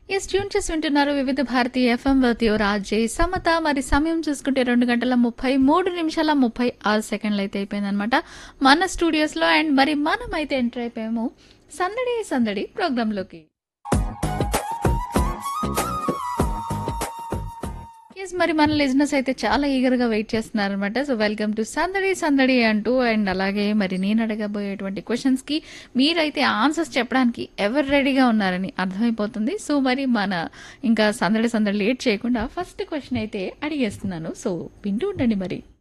yes tune చేసి వింటున్నారు Vividh Bharati FM వర్తియో రాజే సమత మరి సమయం చూసుకుంటే రెండు గంటల ముప్పై మూడు నిమిషాల ముప్పై ఆరు సెకండ్లు అయితే అయిపోయిందనమాట మన స్టూడియోస్లో అండ్ మరి మనం అయితే ఎంటర్ అయిపోయాము సందడి సందడి ప్రోగ్రాంలోకి ఎస్ మరి మన లిజినెస్ అయితే చాలా ఈగర్గా వెయిట్ చేస్తున్నారు అనమాట సో వెల్కమ్ టు సందడి సందడి అంటూ అండ్ అలాగే మరి నేను అడగబోయేటువంటి క్వశ్చన్స్కి మీరైతే ఆన్సర్స్ చెప్పడానికి ఎవరు రెడీగా ఉన్నారని అర్థమైపోతుంది సో మరి మన ఇంకా సందడి సందడి లేట్ చేయకుండా ఫస్ట్ క్వశ్చన్ అయితే అడిగేస్తున్నాను సో వింటూ ఉండండి మరి